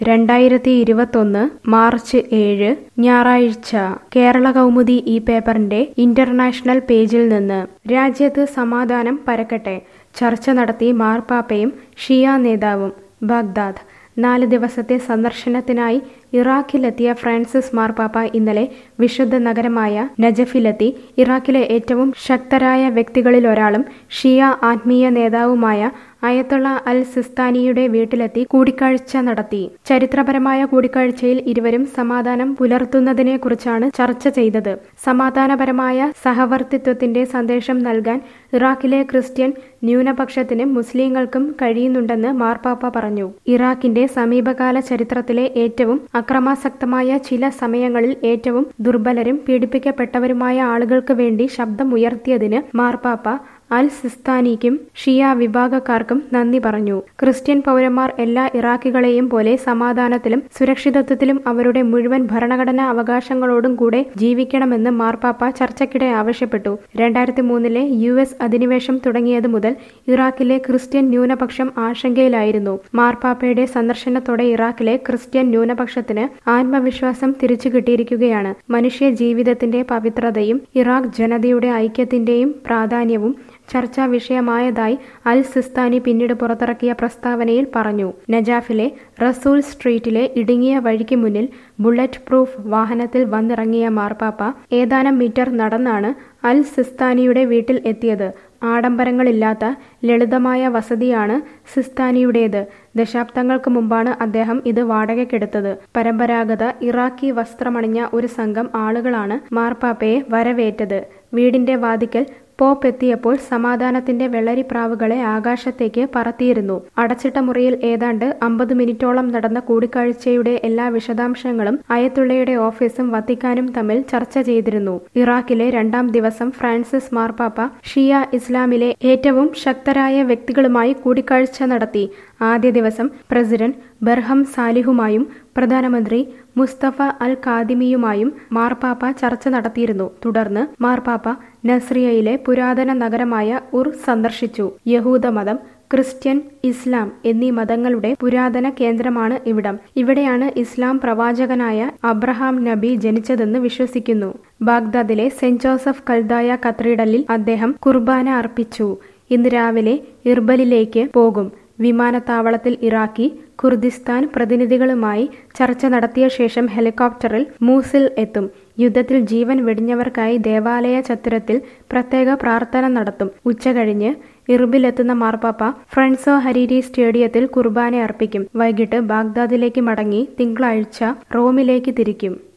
രണ്ടായിരത്തി ഇരുപത്തൊന്ന് മാർച്ച് ഏഴ് ഞായറാഴ്ച കേരള കൗമുദി ഈ പേപ്പറിന്റെ ഇന്റർനാഷണൽ പേജിൽ നിന്ന് രാജ്യത്ത് സമാധാനം പരക്കട്ടെ ചർച്ച നടത്തി മാർപ്പാപ്പയും ഷിയ നേതാവും ബാഗ്ദാദ് നാല് ദിവസത്തെ സന്ദർശനത്തിനായി ഇറാഖിലെത്തിയ ഫ്രാൻസിസ് മാർപ്പാപ്പ ഇന്നലെ വിശുദ്ധ നഗരമായ നജഫിലെത്തി ഇറാഖിലെ ഏറ്റവും ശക്തരായ വ്യക്തികളിലൊരാളും ഷിയ ആത്മീയ നേതാവുമായ അയത്തുള്ള അൽ സിസ്താനിയുടെ വീട്ടിലെത്തി കൂടിക്കാഴ്ച നടത്തി ചരിത്രപരമായ കൂടിക്കാഴ്ചയിൽ ഇരുവരും സമാധാനം പുലർത്തുന്നതിനെക്കുറിച്ചാണ് ചർച്ച ചെയ്തത് സമാധാനപരമായ സഹവർത്തിത്വത്തിന്റെ സന്ദേശം നൽകാൻ ഇറാഖിലെ ക്രിസ്ത്യൻ ന്യൂനപക്ഷത്തിനും മുസ്ലിങ്ങൾക്കും കഴിയുന്നുണ്ടെന്ന് മാർപ്പാപ്പ പറഞ്ഞു ഇറാഖിന്റെ സമീപകാല ചരിത്രത്തിലെ ഏറ്റവും അക്രമാസക്തമായ ചില സമയങ്ങളിൽ ഏറ്റവും ദുർബലരും പീഡിപ്പിക്കപ്പെട്ടവരുമായ ആളുകൾക്ക് വേണ്ടി ശബ്ദമുയർത്തിയതിന് മാർപ്പാപ്പ അൽ സിസ്താനിക്കും ഷിയ വിഭാഗക്കാർക്കും നന്ദി പറഞ്ഞു ക്രിസ്ത്യൻ പൗരന്മാർ എല്ലാ ഇറാഖികളെയും പോലെ സമാധാനത്തിലും സുരക്ഷിതത്വത്തിലും അവരുടെ മുഴുവൻ ഭരണഘടനാ അവകാശങ്ങളോടും കൂടെ ജീവിക്കണമെന്ന് മാർപ്പാപ്പ ചർച്ചയ്ക്കിടെ ആവശ്യപ്പെട്ടു രണ്ടായിരത്തി മൂന്നിലെ യു എസ് അധിനിവേശം തുടങ്ങിയത് മുതൽ ഇറാഖിലെ ക്രിസ്ത്യൻ ന്യൂനപക്ഷം ആശങ്കയിലായിരുന്നു മാർപ്പാപ്പയുടെ സന്ദർശനത്തോടെ ഇറാഖിലെ ക്രിസ്ത്യൻ ന്യൂനപക്ഷത്തിന് ആത്മവിശ്വാസം തിരിച്ചു കിട്ടിയിരിക്കുകയാണ് മനുഷ്യ ജീവിതത്തിന്റെ പവിത്രതയും ഇറാഖ് ജനതയുടെ ഐക്യത്തിന്റെയും പ്രാധാന്യവും ചർച്ചാ വിഷയമായതായി അൽ സിസ്താനി പിന്നീട് പുറത്തിറക്കിയ പ്രസ്താവനയിൽ പറഞ്ഞു നജാഫിലെ റസൂൽ സ്ട്രീറ്റിലെ ഇടുങ്ങിയ വഴിക്ക് മുന്നിൽ ബുള്ളറ്റ് പ്രൂഫ് വാഹനത്തിൽ വന്നിറങ്ങിയ മാർപ്പാപ്പ ഏതാനും മീറ്റർ നടന്നാണ് അൽ സിസ്താനിയുടെ വീട്ടിൽ എത്തിയത് ആഡംബരങ്ങളില്ലാത്ത ലളിതമായ വസതിയാണ് സിസ്താനിയുടേത് ദശാബ്ദങ്ങൾക്ക് മുമ്പാണ് അദ്ദേഹം ഇത് വാടകയ്ക്കെടുത്തത് പരമ്പരാഗത ഇറാഖി വസ്ത്രമണിഞ്ഞ ഒരു സംഘം ആളുകളാണ് മാർപ്പാപ്പയെ വരവേറ്റത് വീടിന്റെ വാതിക്കൽ പോപ്പ് എത്തിയപ്പോൾ സമാധാനത്തിന്റെ വെള്ളരിപ്രാവുകളെ ആകാശത്തേക്ക് പറത്തിയിരുന്നു അടച്ചിട്ട മുറിയിൽ ഏതാണ്ട് അമ്പത് മിനിറ്റോളം നടന്ന കൂടിക്കാഴ്ചയുടെ എല്ലാ വിശദാംശങ്ങളും അയത്തുള്ളയുടെ ഓഫീസും വത്തിക്കാനും തമ്മിൽ ചർച്ച ചെയ്തിരുന്നു ഇറാഖിലെ രണ്ടാം ദിവസം ഫ്രാൻസിസ് മാർപ്പാപ്പ ഷിയ ഇസ്ലാമിലെ ഏറ്റവും ശക്തരായ വ്യക്തികളുമായി കൂടിക്കാഴ്ച നടത്തി ആദ്യ ദിവസം പ്രസിഡന്റ് ബർഹം സാലിഹുമായും പ്രധാനമന്ത്രി മുസ്തഫ അൽ കാദിമിയുമായും മാർപ്പാപ്പ ചർച്ച നടത്തിയിരുന്നു തുടർന്ന് മാർപ്പാപ്പ നസ്രിയയിലെ പുരാതന നഗരമായ ഉർ സന്ദർശിച്ചു യഹൂദമതം ക്രിസ്ത്യൻ ഇസ്ലാം എന്നീ മതങ്ങളുടെ പുരാതന കേന്ദ്രമാണ് ഇവിടം ഇവിടെയാണ് ഇസ്ലാം പ്രവാചകനായ അബ്രഹാം നബി ജനിച്ചതെന്ന് വിശ്വസിക്കുന്നു ബാഗ്ദാദിലെ സെന്റ് ജോസഫ് കൽദായ കത്തീഡ്രലിൽ അദ്ദേഹം കുർബാന അർപ്പിച്ചു ഇന്ന് രാവിലെ ഇർബലിലേക്ക് പോകും വിമാനത്താവളത്തിൽ ഇറാഖി കുർദിസ്ഥാൻ പ്രതിനിധികളുമായി ചർച്ച നടത്തിയ ശേഷം ഹെലികോപ്റ്ററിൽ മൂസിൽ എത്തും യുദ്ധത്തിൽ ജീവൻ വെടിഞ്ഞവർക്കായി ദേവാലയ ചത്തുരത്തിൽ പ്രത്യേക പ്രാർത്ഥന നടത്തും ഉച്ചകഴിഞ്ഞ് ഇർബിലെത്തുന്ന മാർപ്പാപ്പ ഫ്രണ്ട്സോ ഹരീരി സ്റ്റേഡിയത്തിൽ കുർബാന അർപ്പിക്കും വൈകിട്ട് ബാഗ്ദാദിലേക്ക് മടങ്ങി തിങ്കളാഴ്ച റോമിലേക്ക് തിരിക്കും